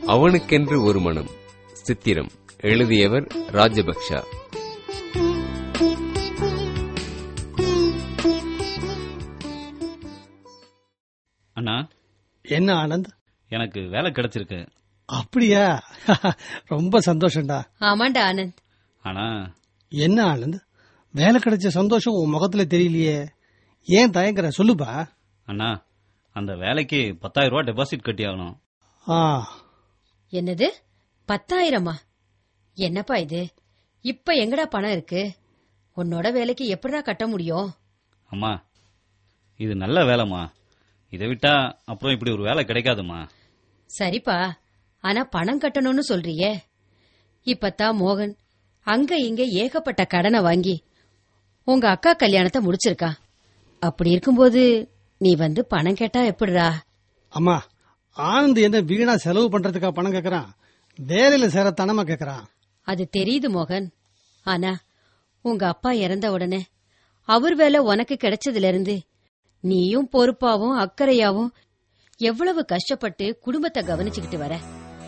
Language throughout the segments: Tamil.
அவனுக்கென்று ஒரு மனம் சித்திரம் எழுதியவர் ராஜபக்ஷா அண்ணா என்ன ஆனந்த் எனக்கு வேலை கிடைச்சிருக்கு அப்படியா ரொம்ப சந்தோஷம்டா ஆமாண்டா ஆனந்த் ஆனா என்ன ஆனந்த் வேலை கிடைச்ச சந்தோஷம் உன் முகத்துல தெரியலையே ஏன் தயங்குற சொல்லுப்பா அண்ணா அந்த வேலைக்கு பத்தாயிரம் ரூபாய் டெபாசிட் கட்டி ஆகணும் ஆ என்னது பத்தாயிரமா என்னப்பா இது இப்ப எங்கடா பணம் இருக்கு உன்னோட வேலைக்கு எப்படிடா கட்ட முடியும் அம்மா இது நல்ல வேலைம்மா இதை விட்டா அப்புறம் இப்படி ஒரு வேலை கிடைக்காதும்மா சரிப்பா ஆனா பணம் கட்டணும்னு சொல்றியே இப்பத்தான் மோகன் அங்க இங்க ஏகப்பட்ட கடனை வாங்கி உங்க அக்கா கல்யாணத்தை முடிச்சிருக்கான் அப்படி இருக்கும்போது நீ வந்து பணம் கேட்டா எப்படிடா அம்மா ஆனந்த் என்ன வீணா செலவு பண்றதுக்கா பணம் கேக்குறான் வேலையில சேர தனமா கேக்குறான் அது தெரியுது மோகன் ஆனா உங்க அப்பா இறந்த உடனே அவர் வேலை உனக்கு கிடைச்சதுல இருந்து நீயும் பொறுப்பாவும் அக்கறையாவும் எவ்வளவு கஷ்டப்பட்டு குடும்பத்தை கவனிச்சுக்கிட்டு வர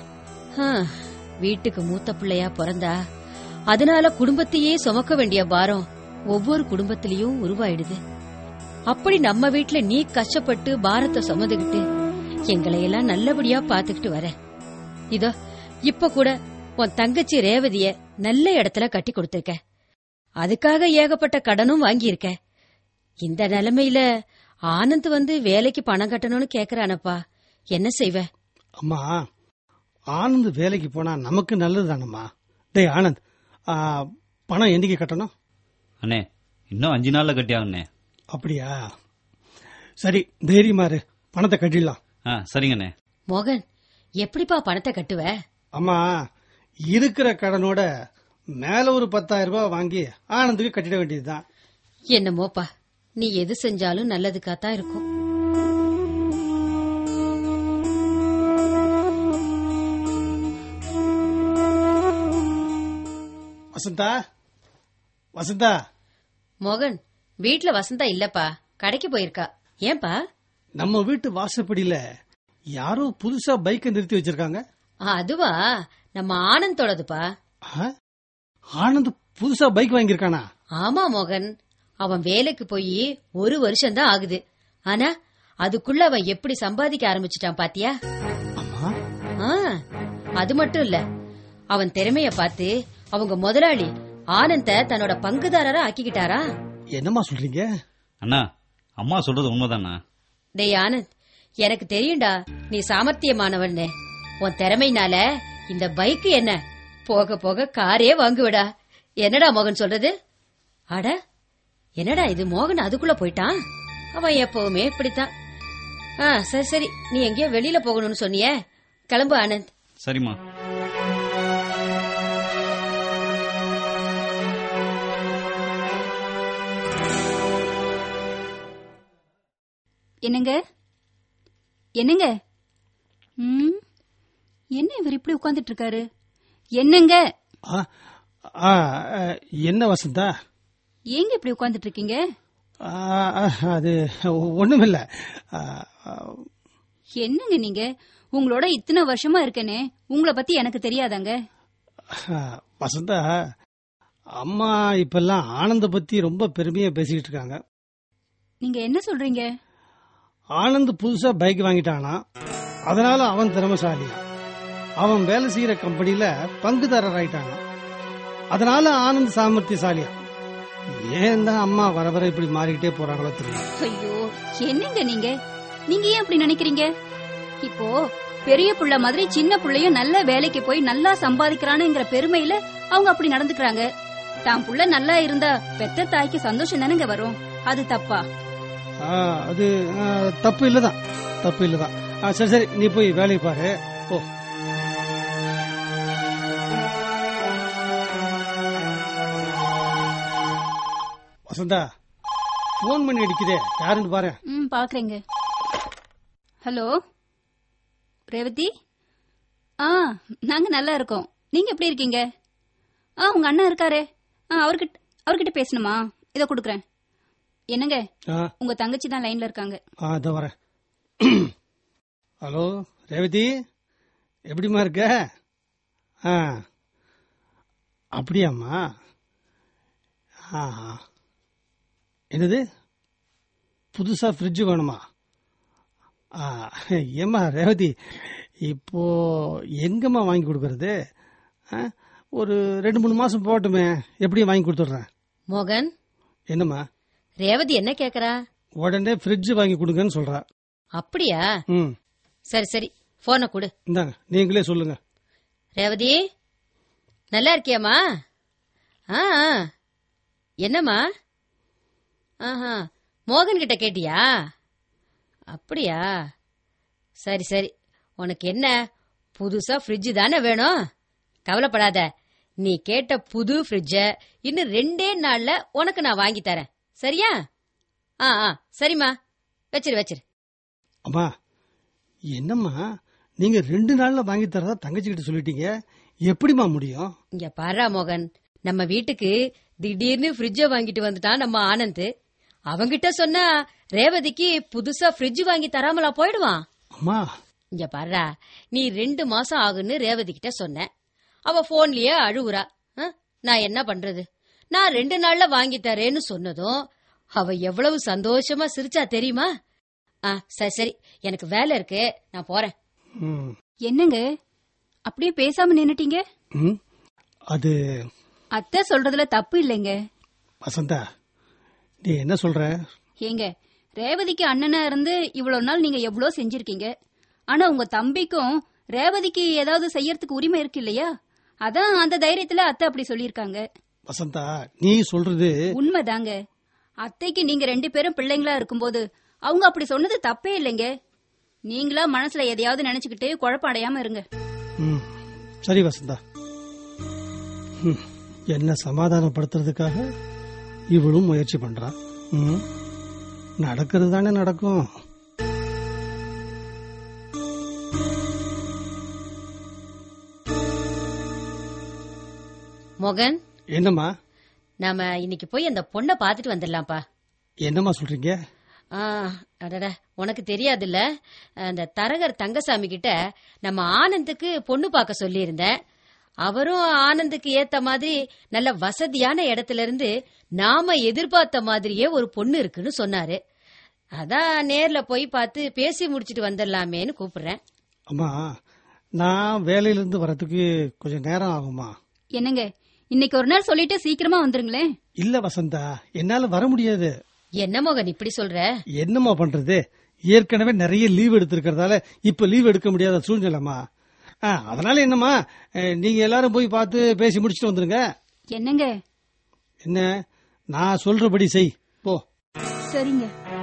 ஆ, வீட்டுக்கு மூத்த பிள்ளையா பிறந்தா அதனால குடும்பத்தையே சுமக்க வேண்டிய பாரம் ஒவ்வொரு குடும்பத்திலயும் உருவாயிடுது அப்படி நம்ம வீட்ல நீ கஷ்டப்பட்டு பாரத்தை சுமந்துகிட்டு எங்களை எல்லாம் நல்லபடியா பாத்துக்கிட்டு வர இதோ இப்ப கூட உன் தங்கச்சி ரேவதிய நல்ல இடத்துல கட்டி கொடுத்திருக்க அதுக்காக ஏகப்பட்ட கடனும் வாங்கியிருக்க இந்த நிலைமையில ஆனந்த் வந்து வேலைக்கு பணம் கட்டணும்னு கேக்குறானப்பா என்ன செய்வ அம்மா ஆனந்த் வேலைக்கு போனா நமக்கு நல்லது தானம்மா டேய் ஆனந்த் ஆ, பணம் என்னைக்கு கட்டணும் அண்ணே இன்னும் அஞ்சு நாள்ல கட்டி ஆகணே அப்படியா சரி தைரியமா இரு பணத்தை கட்டிடலாம் ஆ சரிங்கண்ணே மோகன் எப்படிப்பா பணத்தை கட்டுவ அம்மா இருக்கிற கடனோட மேல ஒரு பத்தாயிரம் ரூபாய் வாங்கி ஆனந்துக்கு கட்டிட வேண்டியதுதான் என்னமோப்பா நீ எது செஞ்சாலும் நல்லதுக்காத்தான் இருக்கும் வசந்தா வசந்தா மோகன் வீட்ல வசந்தா இல்லப்பா கடைக்கு போயிருக்கா ஏன்பா நம்ம வீட்டு வாசப்படியில யாரோ புதுசா பைக்கை நிறுத்தி வச்சிருக்காங்க அதுவா நம்ம ஆனந்தோடதுப்பா ஆ? ஆனந்த் புதுசா பைக் வாங்கியிருக்கானா ஆமா மோகன் அவன் வேலைக்கு போய் ஒரு வருஷம் தான் ஆகுது ஆனா அதுக்குள்ள அவன் எப்படி சம்பாதிக்க ஆரம்பிச்சிட்டான் பாத்தியா அம்மா ஆ, அது மட்டும் இல்ல அவன் திறமைய பார்த்து அவங்க முதலாளி ஆனந்த தன்னோட பங்குதாரரா ஆக்கிக்கிட்டாரா என்னம்மா சொல்றீங்க அண்ணா அம்மா சொல்றது உண்மைதாண்ணா டேய் ஆனந்த் எனக்கு தெரியும்டா நீ சாமர்த்தியமானவன்னு உன் திறமைனால இந்த பைக் என்ன போக போக காரே வாங்குவடா என்னடா மோகன் சொல்றது அட என்னடா இது மோகன் அதுக்குள்ள போயிட்டான் அவன் எப்பவுமே இப்படித்தான் ஆ சரி சரி நீ எங்கேயோ வெளியில போகணும்னு சொன்னியே கிளம்பு ஆனந்த் சரிம்மா என்னங்க என்னங்க ம் என்ன இவர் இப்படி உட்கார்ந்துட்டு இருக்காரு என்னங்க ஆ, ஆ, ஆ, என்ன வசந்தா ஏங்க இப்படி உட்கார்ந்துட்டு இருக்கீங்க ஆ, ஆ, அது ஒண்ணுமில்ல ஆ, ஆ, என்னங்க நீங்க உங்களோட இத்தனை வருஷமா இருக்கனே உங்களை பத்தி எனக்கு தெரியாதாங்க வசந்தா அம்மா இப்பெல்லாம் ஆனந்த பத்தி ரொம்ப பெருமையா பேசிக்கிட்டு இருக்காங்க நீங்க என்ன சொல்றீங்க ஆனந்த் புதுசா பைக் வாங்கிட்டானா அதனால அவன் திறமைசாலியா அவன் வேலை செய்யற கம்பெனில பங்குதாரர் ஆயிட்டானா அதனால ஆனந்த் சாமர்த்தியசாலியா ஏன் தான் அம்மா வர வர இப்படி மாறிக்கிட்டே போறாங்களோ தெரியல ஐயோ என்னங்க நீங்க நீங்க ஏன் அப்படி நினைக்கிறீங்க இப்போ பெரிய புள்ள மாதிரி சின்ன புள்ளையும் நல்ல வேலைக்கு போய் நல்லா சம்பாதிக்கிறானுங்கிற பெருமையில அவங்க அப்படி நடந்துக்கிறாங்க தான் புள்ள நல்லா இருந்தா பெத்த தாய்க்கு சந்தோஷம் தானேங்க வரும் அது தப்பா ஆ, அது ஆ, தப்பு இல்லதான் தப்பு இல்லதான் ஆ, சரி சரி நீ போய் வேலையை பாரு ஓ வசந்தா போன் பண்ணி அடிக்குதே யாருன்னு பாரு ம் பாக்குறேங்க ஹலோ ரேவதி ஆ நாங்க நல்லா இருக்கோம் நீங்க எப்படி இருக்கீங்க ஆ உங்க அண்ணா இருக்காரே ஆ அவர்கிட்ட அவர்கிட்ட பேசணுமா இத கொடுக்குறேன் என்னங்க ஆ உங்க தங்கச்சி தான் லைன்ல இருக்காங்க ஆ இதோ வரேன் ஹலோ ரேவதி எப்படிம்மா இருக்க ஆ அப்படியாம்மா ஆ ஆ. என்னது புதுசா ஃப்ரிட்ஜ் வேணுமா ஆ ஏம்மா ரேவதி இப்போ எங்கம்மா வாங்கி கொடுக்கறது ஆ, ஒரு ரெண்டு மூணு மாசம் போகட்டுமே எப்படியும் வாங்கி கொடுத்துட்றேன் மோகன் என்னம்மா ரேவதி என்ன கேக்குறா உடனே ஃப்ரிட்ஜ் வாங்கி கொடுங்கன்னு சொல்றா அப்படியா ம் சரி சரி போனை கொடு இந்தாங்க நீங்களே சொல்லுங்க ரேவதி நல்லா இருக்கியாம்மா ஆ ஆ. என்னம்மா ஆஹா மோகன் கிட்ட கேட்டியா அப்படியா சரி சரி உனக்கு என்ன புதுசா ஃப்ரிட்ஜ் தானே வேணும் கவலைப்படாத நீ கேட்ட புது ஃப்ரிட்ஜ இன்னும் ரெண்டே நாள்ல உனக்கு நான் வாங்கி தரேன் சரியா ஆ ஆ சரிம்மா வச்சிரு வச்சிரு அம்மா என்னம்மா நீங்க ரெண்டு நாள்ல வாங்கி தரதா தங்கச்சி கிட்ட சொல்லிட்டீங்க எப்படிம்மா முடியும் இங்க பாரா மோகன் நம்ம வீட்டுக்கு திடீர்னு ஃப்ரிட்ஜ வாங்கிட்டு வந்துட்டான் நம்ம ஆனந்த் அவங்கிட்ட சொன்னா ரேவதிக்கு புதுசா ஃப்ரிட்ஜ் வாங்கி தராமலா போயிடுவான் அம்மா இங்க பாரா நீ ரெண்டு மாசம் ஆகுன்னு ரேவதி கிட்ட சொன்ன அவ போன்லயே அழுவுறா ஆ? நான் என்ன பண்றது நான் ரெண்டு நாள்ல வாங்கி தரேன்னு சொன்னதும் அவ எவ்வளவு சந்தோஷமா சிரிச்சா தெரியுமா ஆ சரி சரி எனக்கு வேலை இருக்கு நான் போறேன் ம், என்னங்க அப்படியே பேசாம நின்னுட்டீங்க ம், அது அத்தை சொல்றதுல தப்பு இல்லைங்க வசந்தா நீ என்ன சொல்ற ஏங்க ரேவதிக்கு அண்ணனா இருந்து இவ்வளவு நாள் நீங்க எவ்வளவு செஞ்சிருக்கீங்க ஆனா உங்க தம்பிக்கும் ரேவதிக்கு ஏதாவது செய்யறதுக்கு உரிமை இருக்கு இல்லையா அதான் அந்த தைரியத்துல அத்தை அப்படி சொல்லியிருக்காங்க வசந்தா நீ சொல்றது உண்மைதாங்க அத்தைக்கு நீங்க ரெண்டு பேரும் பிள்ளைங்களா இருக்கும்போது அவங்க அப்படி சொன்னது தப்பே இல்லைங்க நீங்களா மனசுல எதையாவது நினைச்சுக்கிட்டு குழப்பம் அடையாம இருங்க ம், சரி வசந்தா ம், என்ன சமாதானப்படுத்துறதுக்காக இவளும் முயற்சி பண்றா ம், நடக்கிறது தானே நடக்கும் மோகன் என்னம்மா நாம இன்னைக்கு போய் அந்த பொண்ணை பாத்துட்டு வந்துடலாம்ப்பா என்னம்மா சொல்றீங்க ஆ அடடா உனக்கு தெரியாதுல்ல அந்த தரகர் தங்கசாமி கிட்ட நம்ம ஆனந்துக்கு பொண்ணு பார்க்க சொல்லியிருந்தேன் அவரும் ஆனந்துக்கு ஏத்த மாதிரி நல்ல வசதியான இடத்துல இருந்து நாம எதிர்பார்த்த மாதிரியே ஒரு பொண்ணு இருக்குன்னு சொன்னாரு அதான் நேர்ல போய் பார்த்து பேசி முடிச்சிட்டு வந்துடலாமேன்னு கூப்பிடுறேன் அம்மா நான் வேலையிலிருந்து வரதுக்கு கொஞ்சம் நேரம் ஆகுமா என்னங்க இன்னைக்கு ஒரு நாள் சொல்லிட்டு சீக்கிரமா வந்துருங்களேன் இல்ல வசந்தா என்னால வர முடியாது என்ன மோகன் இப்படி சொல்ற என்னம்மா பண்றது ஏற்கனவே நிறைய லீவ் எடுத்திருக்கிறதால இப்ப லீவ் எடுக்க முடியாத சூழ்நிலைமா ஆ, அதனால என்னம்மா அஹ், நீங்க எல்லாரும் போய் பார்த்து பேசி முடிச்சுட்டு வந்துருங்க என்னங்க என்ன நான் சொல்றபடி செய் போ சரிங்க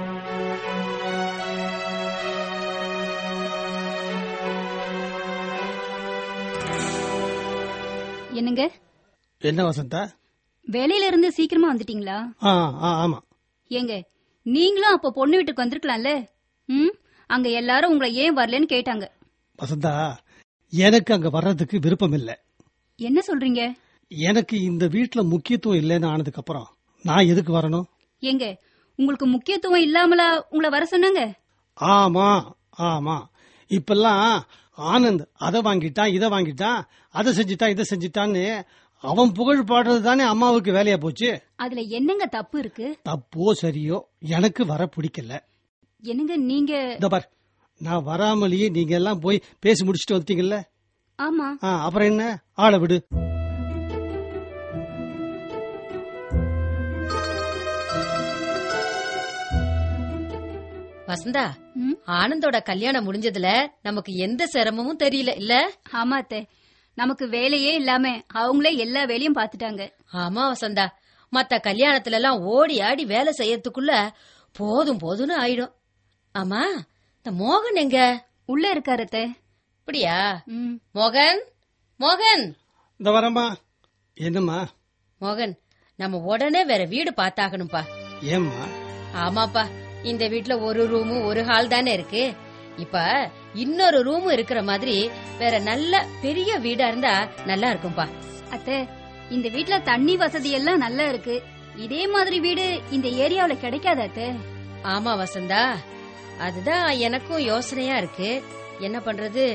என்னங்க என்ன வசந்தா வேலையில இருந்து சீக்கிரமா வந்துட்டீங்களா ஆ ஆ, ஆமா ஏங்க நீங்களும் அப்ப பொண்ணு வீட்டுக்கு வந்திருக்கலாம்ல ம் அங்க எல்லாரும் உங்களை ஏன் வரலன்னு கேட்டாங்க வசந்தா எனக்கு அங்க வர்றதுக்கு விருப்பம் இல்ல என்ன சொல்றீங்க எனக்கு இந்த வீட்ல முக்கியத்துவம் இல்லைன்னு ஆனதுக்கு அப்புறம் நான் எதுக்கு வரணும் ஏங்க உங்களுக்கு முக்கியத்துவம் இல்லாமலா உங்களை வர சொன்னாங்க ஆமா ஆமா இப்பெல்லாம் ஆனந்த் அதை வாங்கிட்டான் இதை வாங்கிட்டான் அதை செஞ்சுட்டான் இதை செஞ்சுட்டான்னு அவன் புகழ் பாடுறது தானே அம்மாவுக்கு வேலையா போச்சு அதுல என்னங்க தப்பு இருக்கு தப்போ சரியோ எனக்கு வர பிடிக்கல என்னங்க நீங்க இந்த பார் நான் வராமலேயே நீங்க எல்லாம் போய் பேசி முடிச்சுட்டு வந்துட்டீங்கல்ல ஆமா ஆ, அப்புறம் என்ன ஆளை விடு வசந்தா ம், ஆனந்தோட கல்யாணம் முடிஞ்சதுல நமக்கு எந்த சிரமமும் தெரியல இல்ல ஆமா அத்தை நமக்கு வேலையே இல்லாம அவங்களே எல்லா வேலையும் பாத்துட்டாங்க ஆமா வசந்தா மத்த கல்யாணத்துல எல்லாம் ஓடி ஆடி வேலை செய்யறதுக்குள்ள போதும் போதும்னு ஆயிடும் ஆமா இந்த மோகன் எங்க உள்ள இருக்காரு அத்தை அப்படியா ம், மோகன் மோகன் இந்த வரமா என்னம்மா மோகன் நம்ம உடனே வேற வீடு பார்த்தாகணும்பா ஏம்மா ஆமாப்பா இந்த வீட்ல ஒரு ரூமு ஒரு ஹால் தானே இருக்கு இப்ப இன்னொரு ரூமும் இருக்கிற மாதிரி வேற நல்ல பெரிய வீடா இருந்தா நல்லா இருக்கும்பா அத்தை இந்த வீட்ல தண்ணி வசதி எல்லாம் நல்லா இருக்கு இதே மாதிரி வீடு இந்த ஏரியாவுல கிடைக்காத அத்தை ஆமா வசந்தா அதுதான் எனக்கும் யோசனையா இருக்கு என்ன பண்றது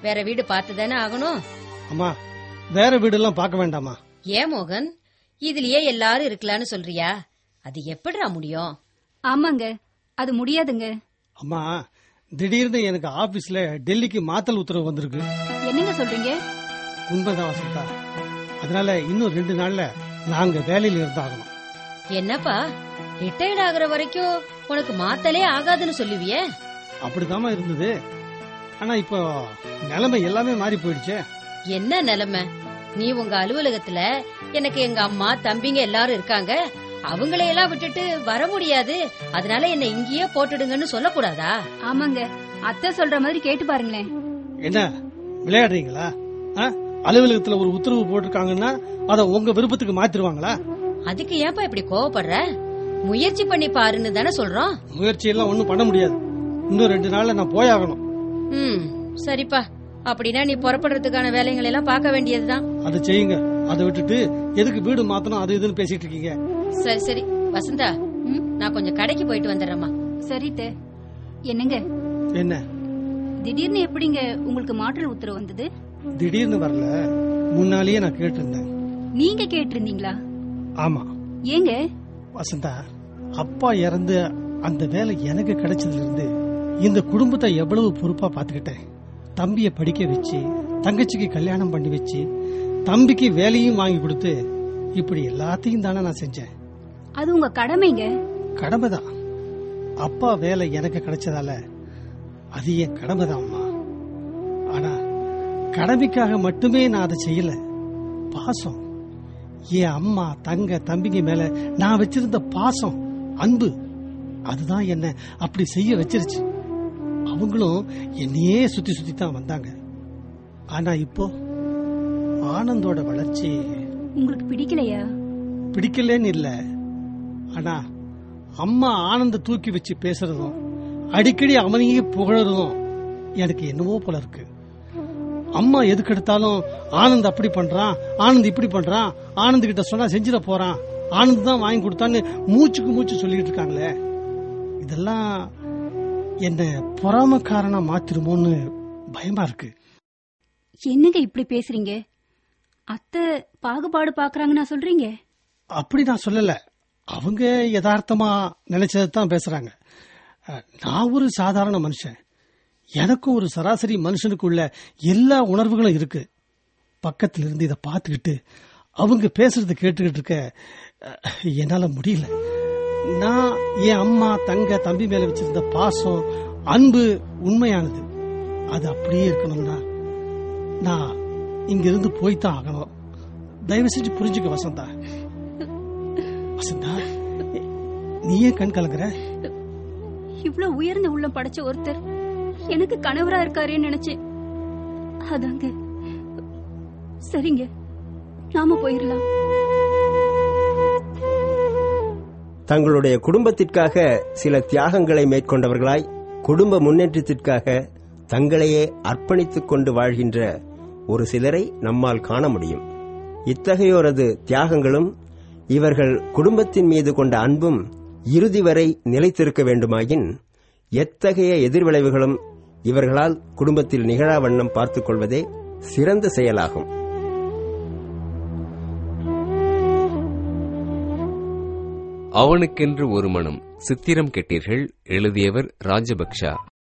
வேற வீடு பார்த்து தானே ஆகணும் அம்மா வேற வீடெல்லாம் பார்க்க வேண்டாமா ஏன் மோகன் இதுலயே எல்லாரும் இருக்கலாம்னு சொல்றியா அது எப்படிடா முடியும் ஆமாங்க அது முடியாதுங்க அம்மா திடீர்னு எனக்கு ஆபீஸ்ல டெல்லிக்கு மாத்தல் உத்தரவு வந்திருக்கு என்னங்க சொல்றீங்க உண்மைதான் வசந்தா அதனால இன்னும் ரெண்டு நாள்ல நாங்க வேலையில இருந்தாகணும் என்னப்பா ரிட்டையர்ட் ஆகுற வரைக்கும் உனக்கு மாத்தலே ஆகாதுன்னு சொல்லுவியே அப்படிதாம்மா இருந்தது ஆனா இப்போ நிலைமை எல்லாமே மாறி போயிடுச்சே என்ன நிலைமை நீ உங்க அலுவலகத்துல எனக்கு எங்க அம்மா தம்பிங்க எல்லாரும் இருக்காங்க அவங்களையெல்லாம் விட்டுட்டு வர முடியாது அதனால என்ன இங்கேயே போட்டுடுங்கன்னு சொல்லக்கூடாதா ஆமாங்க அத்தை சொல்ற மாதிரி கேட்டு பாருங்களேன் என்ன விளையாடுறீங்களா ஆ? அலுவலகத்துல ஒரு உத்தரவு போட்டிருக்காங்கன்னா அத உங்க விருப்பத்துக்கு மாத்திருவாங்களா அதுக்கு ஏன்பா இப்படி கோவப்படுற முயற்சி பண்ணி பாருன்னு தானே சொல்றோம் முயற்சி எல்லாம் ஒண்ணும் பண்ண முடியாது இன்னும் ரெண்டு நாள்ல நான் போயாகணும் ம் சரிப்பா அப்படின்னா நீ புறப்படுறதுக்கான வேலைகளை எல்லாம் பார்க்க வேண்டியதுதான் அதை செய்யுங்க அதை விட்டுட்டு எதுக்கு வீடு மாத்தணும் அது இதுன்னு பேசிட்டு இருக்கீங்க சரி சரி வசந்தா ம், நான் கொஞ்சம் கடைக்கு போயிட்டு வந்துடுறேம்மா சரி தே என்னங்க என்ன திடீர்னு எப்படிங்க உங்களுக்கு மாற்றல் உத்தரவு வந்தது திடீர்னு வரல முன்னாலேயே நான் கேட்டிருந்தேன் நீங்க கேட்டிருந்தீங்களா ஆமா ஏங்க வசந்தா அப்பா இறந்து அந்த வேலை எனக்கு கிடைச்சதுல இருந்து இந்த குடும்பத்தை எவ்வளவு பொறுப்பா பாத்துக்கிட்டேன் தம்பிய படிக்க வச்சு தங்கச்சிக்கு கல்யாணம் பண்ணி வச்சு தம்பிக்கு வேலையும் வாங்கி கொடுத்து இப்படி எல்லாத்தையும் தானே நான் செஞ்சேன் அது உங்க கடமைங்க கடமைதான் அப்பா வேலை எனக்கு கிடைச்சதால அது என் கடமைதான்மா ஆனா கடமைக்காக மட்டுமே நான் அதை செய்யல பாசம் என் அம்மா தங்க தம்பிங்க மேல நான் வச்சிருந்த பாசம் அன்பு அதுதான் என்ன அப்படி செய்ய வச்சிருச்சு அவங்களும் என்னையே சுத்தி சுத்தி தான் வந்தாங்க ஆனா இப்போ ஆனந்தோட வளர்ச்சி உங்களுக்கு பிடிக்கலையா பிடிக்கலன்னு இல்ல ஆனா அம்மா ஆனந்த தூக்கி வச்சு பேசுறதும் அடிக்கடி அவனையே புகழறதும் எனக்கு என்னவோ போல இருக்கு அம்மா எதுக்கு எடுத்தாலும் ஆனந்த் அப்படி பண்றான் ஆனந்த் இப்படி பண்றான் ஆனந்த் கிட்ட சொன்னா செஞ்சிட போறான் ஆனந்த் தான் வாங்கி கொடுத்தான்னு மூச்சுக்கு மூச்சு சொல்லிட்டு இருக்காங்களே இதெல்லாம் என்ன பொறாமக்காரனா மாத்திருமோன்னு பயமா இருக்கு என்னங்க இப்படி பேசுறீங்க அத்தை பாகுபாடு பாக்குறாங்கன்னா சொல்றீங்க அப்படி நான் சொல்லல அவங்க யதார்த்தமா நினைச்சதான் பேசுறாங்க அஹ், நான் ஒரு சாதாரண மனுஷன் எனக்கும் ஒரு சராசரி மனுஷனுக்குள்ள எல்லா உணர்வுகளும் இருக்கு பக்கத்துல இருந்து இதை பார்த்துக்கிட்டு அவங்க பேசுறத கேட்டுக்கிட்டு இருக்க அஹ், என்னால முடியல நான் என் அம்மா தங்க தம்பி மேல வச்சிருந்த பாசம் அன்பு உண்மையானது அது அப்படியே இருக்கணும்னா நான் இங்கிருந்து போய்தான் ஆகணும் தயவு செஞ்சு புரிஞ்சுக்க வசந்தா வசந்தா நீ ஏன் கண் கலங்குற இவ்வளவு உயர்ந்த உள்ளம் படைச்ச ஒருத்தர் எனக்கு கணவரா இருக்காரேன்னு நினைச்சேன் அதாங்க சரிங்க நாம போயிடலாம் தங்களுடைய குடும்பத்திற்காக சில தியாகங்களை மேற்கொண்டவர்களாய் குடும்ப முன்னேற்றத்திற்காக தங்களையே அர்ப்பணித்துக் கொண்டு வாழ்கின்ற ஒரு சிலரை நம்மால் காண முடியும் இத்தகையோரது தியாகங்களும் இவர்கள் குடும்பத்தின் மீது கொண்ட அன்பும் இறுதி வரை நிலைத்திருக்க வேண்டுமாயின் எத்தகைய எதிர்விளைவுகளும் இவர்களால் குடும்பத்தில் நிகழா வண்ணம் பார்த்துக் கொள்வதே சிறந்த செயலாகும் அவனுக்கென்று ஒரு மனம் சித்திரம் கெட்டீர்கள் எழுதியவர் ராஜபக்ஷா